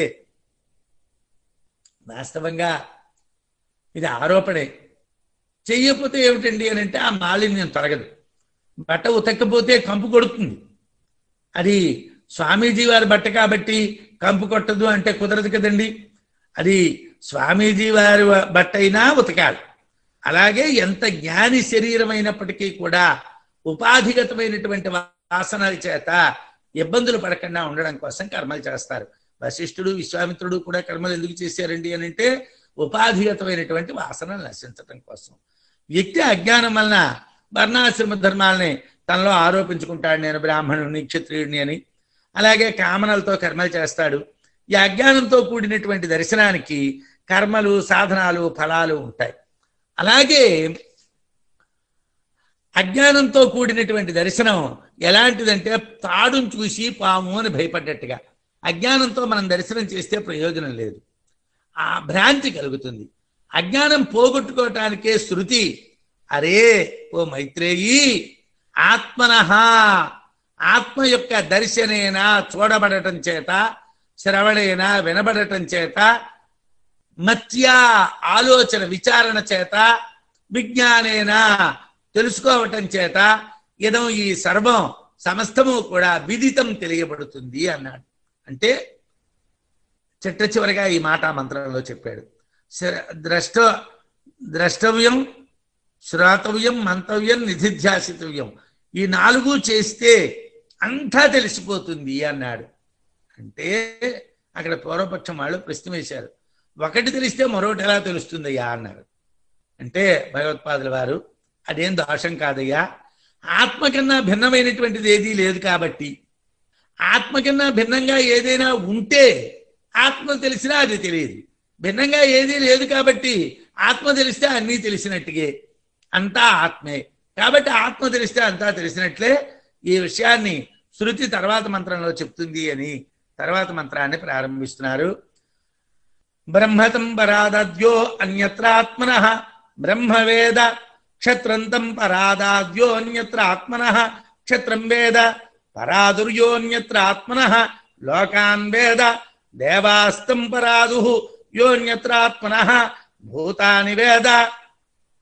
వాస్తవంగా ఇది ఆరోపణే చెయ్యకపోతే ఏమిటండి అని అంటే ఆ మాలిన్యం తొలగదు బట్ట ఉతక్కపోతే కంపు కొడుతుంది అది స్వామీజీ వారి బట్ట కాబట్టి కంపు కొట్టదు అంటే కుదరదు కదండి అది స్వామీజీ వారి బట్ట అయినా ఉతకాలి అలాగే ఎంత జ్ఞాని శరీరం అయినప్పటికీ కూడా ఉపాధిగతమైనటువంటి వాసనల చేత ఇబ్బందులు పడకుండా ఉండడం కోసం కర్మలు చేస్తారు వశిష్ఠుడు విశ్వామిత్రుడు కూడా కర్మలు ఎందుకు చేశారండి అని అంటే ఉపాధిగతమైనటువంటి వాసనలు నశించడం కోసం వ్యక్తి అజ్ఞానం వలన వర్ణాశ్రమ ధర్మాలని తనలో ఆరోపించుకుంటాడు నేను బ్రాహ్మణుని క్షత్రియుడిని అని అలాగే కామనలతో కర్మలు చేస్తాడు ఈ అజ్ఞానంతో కూడినటువంటి దర్శనానికి కర్మలు సాధనాలు ఫలాలు ఉంటాయి అలాగే అజ్ఞానంతో కూడినటువంటి దర్శనం ఎలాంటిదంటే తాడును చూసి పాము అని భయపడ్డట్టుగా అజ్ఞానంతో మనం దర్శనం చేస్తే ప్రయోజనం లేదు ఆ భ్రాంతి కలుగుతుంది అజ్ఞానం పోగొట్టుకోవటానికే శృతి అరే ఓ మైత్రేయి ఆత్మన ఆత్మ యొక్క దర్శనేన చూడబడటం చేత శ్రవణేన వినబడటం చేత మత్య ఆలోచన విచారణ చేత విజ్ఞానేన తెలుసుకోవటం చేత ఇదం ఈ సర్వం సమస్తము కూడా విదితం తెలియబడుతుంది అన్నాడు అంటే చిట్ట చివరిగా ఈ మాట మంత్రంలో చెప్పాడు శ- ద్రష్ట ద్రష్టవ్యం శ్రోతవ్యం మంతవ్యం నిధిధ్యాసితవ్యం ఈ నాలుగు చేస్తే అంతా తెలిసిపోతుంది అన్నాడు అంటే అక్కడ పూర్వపక్షం వాళ్ళు ప్రశ్న వేశారు ఒకటి తెలిస్తే మరొకటి ఎలా తెలుస్తుందయ్యా అన్నారు అంటే భగవత్పాదుల వారు అదేం దోషం కాదయ్యా ఆత్మ కన్నా భిన్నమైనటువంటిది ఏదీ లేదు కాబట్టి ఆత్మ కన్నా భిన్నంగా ఏదైనా ఉంటే ఆత్మ తెలిసినా అది తెలియదు భిన్నంగా ఏదీ లేదు కాబట్టి ఆత్మ తెలిస్తే అన్నీ తెలిసినట్టుగే అంతా ఆత్మే కాబట్టి ఆత్మ తెలిస్తే అంతా తెలిసినట్లే ఈ విషయాన్ని శృతి తర్వాత మంత్రంలో చెప్తుంది అని తర్వాత మంత్రాన్ని ప్రారంభిస్తున్నారు బ్రహ్మతం పరాదాద్యో అన్యత్రాత్మన బ్రహ్మవేద క్షత్రంతం పరాదాద్యో అన్యత్ర ఆత్మన క్షత్రం వేద పరాదుర్యోన్యత్ర ఆత్మన లోకాన్ వేద దేవాస్తం పరాదు యోన్యత్రాత్మన భూతాని వేద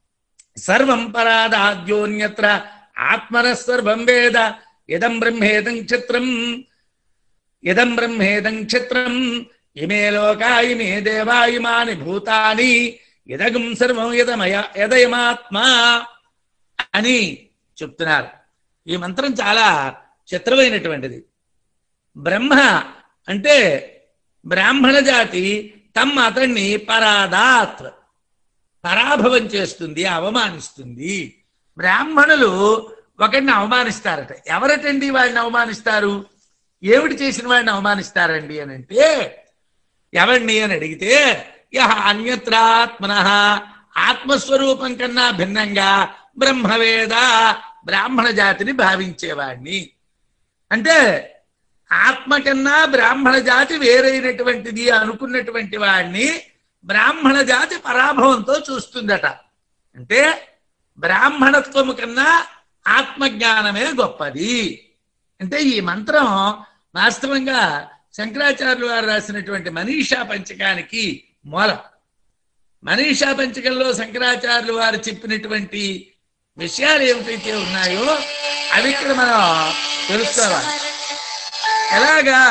సర్వం పరాదాద్యోన్యత్ర ఆత్మన సర్వం వేద ఇదం బ్రహ్మేదం చిత్రం ఇదం బ్రహ్మేదం చిత్రం ఇమే లోకా ఇమే దేవా ఇమాని భూతాని ఇదగం సర్వం యదమయ యదయమాత్మా అని చెప్తున్నారు ఈ మంత్రం చాలా చిత్రమైనటువంటిది బ్రహ్మ అంటే బ్రాహ్మణ జాతి తమ అతన్ని పరాదాత్ పరాభవం చేస్తుంది అవమానిస్తుంది బ్రాహ్మణులు ఒకడిని అవమానిస్తారట ఎవరటండి వాడిని అవమానిస్తారు ఏమిటి చేసిన వాడిని అవమానిస్తారండి అని అంటే ఎవరిని అని అడిగితే యహ అన్యత్రాత్మన ఆత్మస్వరూపం కన్నా భిన్నంగా బ్రహ్మవేద బ్రాహ్మణ జాతిని భావించేవాడిని అంటే ఆత్మ కన్నా బ్రాహ్మణ జాతి వేరైనటువంటిది అనుకున్నటువంటి వాడిని బ్రాహ్మణ జాతి పరాభవంతో చూస్తుందట అంటే బ్రాహ్మణత్వము కన్నా ఆత్మజ్ఞానమే గొప్పది అంటే ఈ మంత్రం వాస్తవంగా శంకరాచార్యులు వారు రాసినటువంటి మనీషా పంచకానికి మూలం మనీషా పంచకంలో శంకరాచార్యులు వారు చెప్పినటువంటి విషయాలు ఏమిటైతే ఉన్నాయో అవి ఇక్కడ మనం తెలుసుకోవాలి ఎలాగా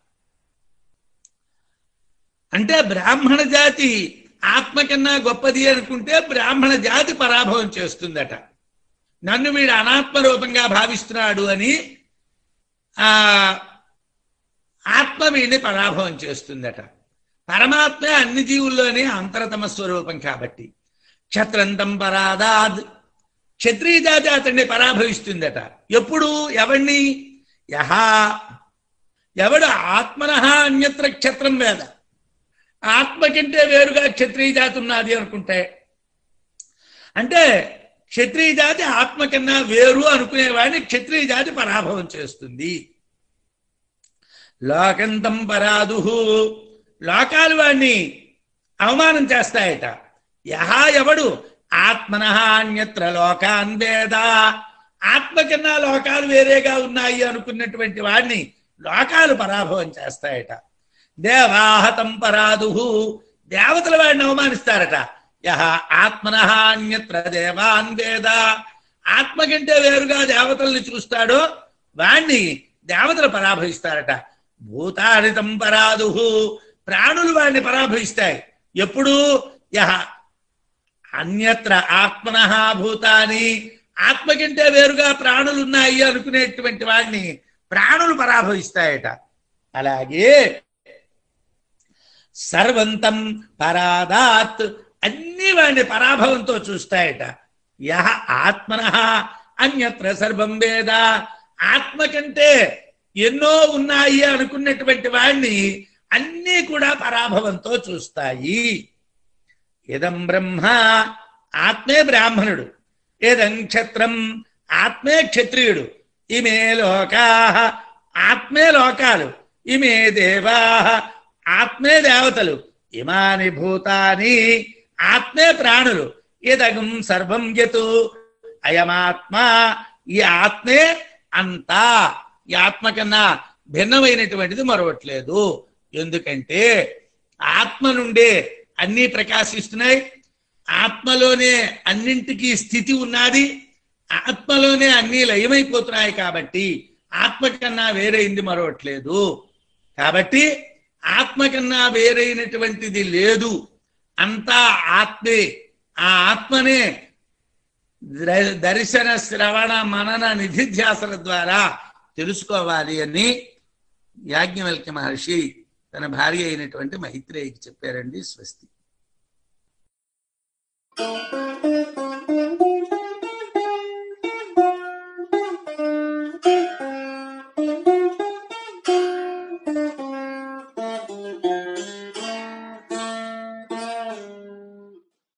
అంటే బ్రాహ్మణ జాతి ఆత్మ కన్నా గొప్పది అనుకుంటే బ్రాహ్మణ జాతి పరాభవం చేస్తుందట నన్ను వీడు అనాత్మ రూపంగా భావిస్తున్నాడు అని ఆ ఆత్మ వీడిని పరాభవం చేస్తుందట పరమాత్మే అన్ని జీవుల్లోనే అంతరతమ స్వరూపం కాబట్టి క్షత్రంతం పరాదాద్ క్షత్రియ జాతి అతన్ని పరాభవిస్తుందట ఎప్పుడు ఎవణ్ణి యహా ఎవడు ఆత్మన అన్యత్ర క్షత్రం వేద ఆత్మ కంటే వేరుగా క్షత్రియ జాతి ఉన్నది అనుకుంటే అంటే క్షత్రియ జాతి ఆత్మ కన్నా వేరు అనుకునేవాడిని క్షత్రియ జాతి పరాభవం చేస్తుంది లోకంతం పరాదు లోకాలు వాడిని అవమానం చేస్తాయట యహా ఎవడు ఆత్మన అన్యత్ర లోకాన్ వేద ఆత్మ కన్నా లోకాలు వేరేగా ఉన్నాయి అనుకున్నటువంటి వాడిని లోకాలు పరాభవం చేస్తాయట దేవాహతం పరాదు దేవతల వాడిని అవమానిస్తారట యహ ఆత్మన అన్యత్ర దేవాన్ వేద ఆత్మ కంటే వేరుగా దేవతల్ని చూస్తాడో వాణ్ణి దేవతలు పరాభవిస్తారట భూతానితం పరాదు ప్రాణులు వాడిని పరాభవిస్తాయి ఎప్పుడు యహ అన్యత్ర ఆత్మన భూతాని ఆత్మ కంటే వేరుగా ప్రాణులు ఉన్నాయి అనుకునేటువంటి వాడిని ప్రాణులు పరాభవిస్తాయట అలాగే సర్వంతం పరాదాత్ అన్ని వాడిని పరాభవంతో చూస్తాయట యహ ఆత్మన అన్యత్ర సర్వం వేద ఆత్మ కంటే ఎన్నో ఉన్నాయి అనుకున్నటువంటి వాడిని అన్నీ కూడా పరాభవంతో చూస్తాయి ఇదం బ్రహ్మ ఆత్మే బ్రాహ్మణుడు ఇదం క్షత్రం ఆత్మే క్షత్రియుడు ఇమే లోకా ఆత్మే లోకాలు ఇమే దేవా ఆత్మే దేవతలు ఇమాని భూతాని ఆత్మే ప్రాణులు ఇదగం సర్వం యతు అయమాత్మ ఈ ఆత్మే అంతా ఈ ఆత్మ కన్నా భిన్నమైనటువంటిది మరొకట్లేదు ఎందుకంటే ఆత్మ నుండే అన్నీ ప్రకాశిస్తున్నాయి ఆత్మలోనే అన్నింటికీ స్థితి ఉన్నది ఆత్మలోనే అన్నీ లయమైపోతున్నాయి కాబట్టి ఆత్మ కన్నా వేరైంది మరొకట్లేదు కాబట్టి ఆత్మ కన్నా వేరైనటువంటిది లేదు అంతా ఆత్మే ఆ ఆత్మనే ద- దర్శన శ్రవణ మనన నిధిధ్యాసల ద్వారా తెలుసుకోవాలి అని యాజ్ఞవల్క్య మహర్షి తన భార్య అయినటువంటి మైత్రేయికి చెప్పారండి స్వస్తి